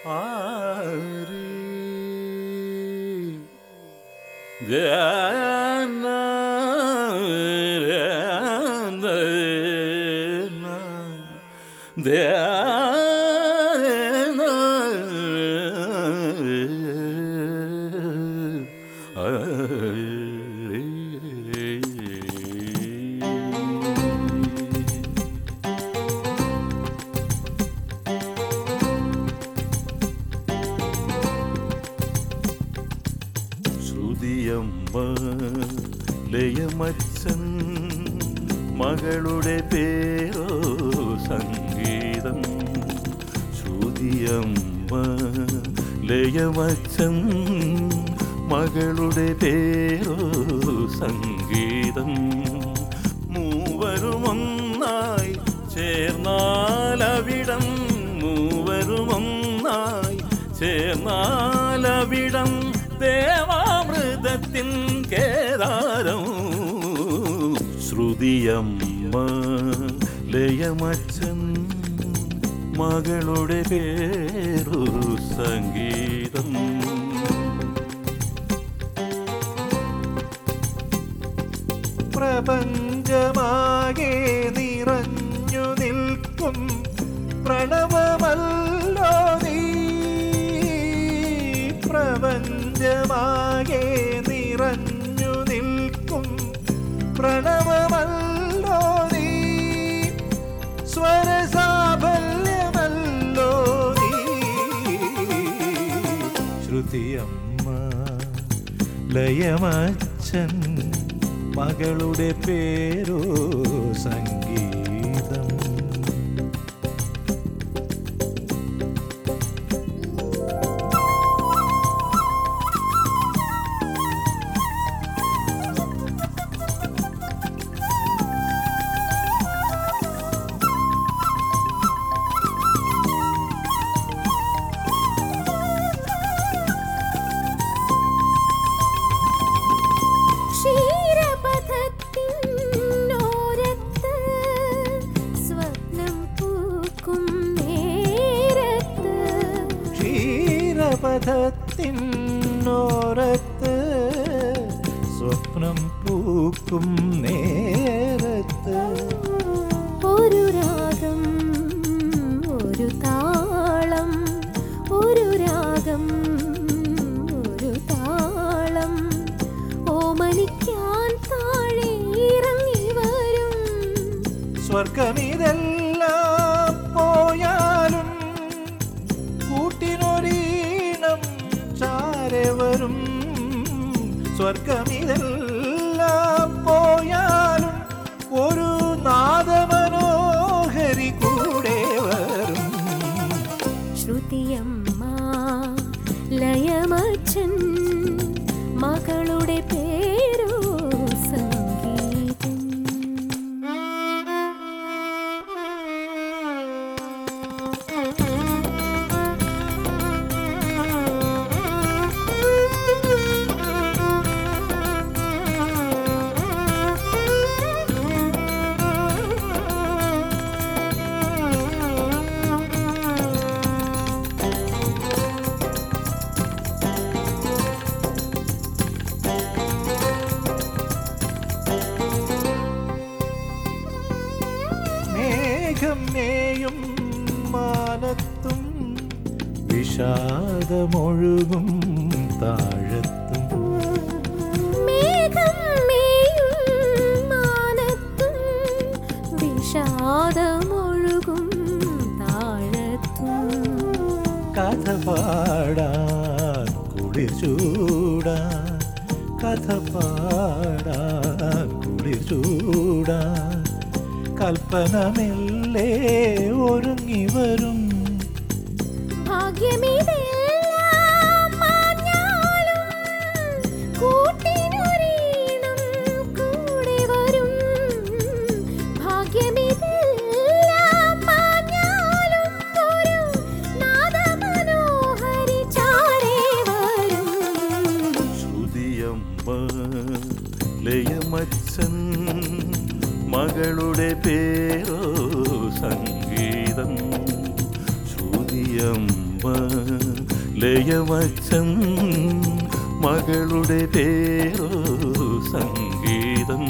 ആരി ധ്യാന ധ്യാന ശ്രുതിയമ്മ ലയമച്ചൻ മകളുടെ പേരോ സംഗീതം ശ്രുതിയമ്മ ലയമച്ചൻ മകളുടെ പേരോ സംഗീതം മൂവരുമൊന്നായി ചേർന്നാലവിടം മൂവരുമൊന്നായി ചേർന്നാലവിടം ദേവാമൃതത്തിൻ കേദാരം ശ്രുതിയമ്മ ലയമച്ചൻ മകളുടെ പേരു സംഗീതം പ്രപഞ്ചമാകെ നിറഞ്ഞു നിൽക്കും പ്രണവമല്ലോ നീ പ്രപഞ്ചമാകെ നിറഞ്ഞു നിൽക്കും പ്രണവമല്ലോ നീ സ്വരസാഫല്യമല്ലോ നീ ശ്രുതിയമ്മ ലയമച്ചൻ മകളുടെ പേരോ സംഗീതം ക്ഷീരപഥത്തിനോരത്ത് സ്വപ്നം പൂക്കും നേരത്ത് ക്ഷീരപഥത്തിനോരത്ത് സ്വപ്നം പൂക്കും നേരത്ത് ഒരു രാഗം ഒരു താളം ഒരു രാഗം ഒരു താളം ഓമനിക്കാൻ താഴെ ഇറങ്ങി വരും സ്വർഗമിതെല്ലാം പോയാലും കൂട്ടിനൊരീണം ചാരെ വരും സ്വർഗമിതെല്ലാം പോയാലും ഒരു നാദമനോഹരി കൂടെ വരും ശ്രുതിയമ്മ ലയമച്ചൻ മകളുടെ പേരോ സംഗീതം മേഘം മേയും മാനത്തും വിഷാദമൊഴുകും താഴത്തും മേഘം മേയും മാനത്തും വിഷാദമൊഴുകും താഴത്തും കഥ പാടാൻ കുളിർ ചൂടാൻ കഥ പാടാൻ കുളിർ ചൂടാൻ കൽപ്പനമെല്ലേ ഒരുങ്ങി വരും ഭാഗ്യമിതെല്ലാം മാഞ്ഞാലും കൂട്ടിനൊരീണം കൂടെ വരും ഭാഗ്യമിതെല്ലാം മാഞ്ഞാലും ഒരു നാദമനോഹരി ചാരേ വരും ശ്രുതിയമ്മ ലയമച്ചൻ മകളുടെ പേരോ സംഗീതം ശ്രുതിയമ്മ ലയമച്ചൻ മകളുടെ പേരോ സംഗീതം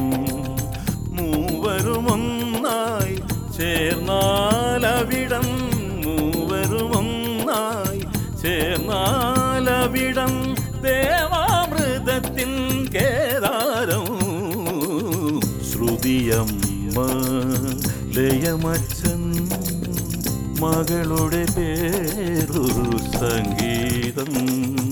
മൂവരുമൊന്നായി ചേർന്നാലവിടം മൂവരുമൊന്നായി ചേർന്നാലവിടം ദേവാമൃതത്തിൻ കേദാരം ശ്രുതിയമ്മ ലയമച്ചൻ മകളുടെ പേരു സംഗീതം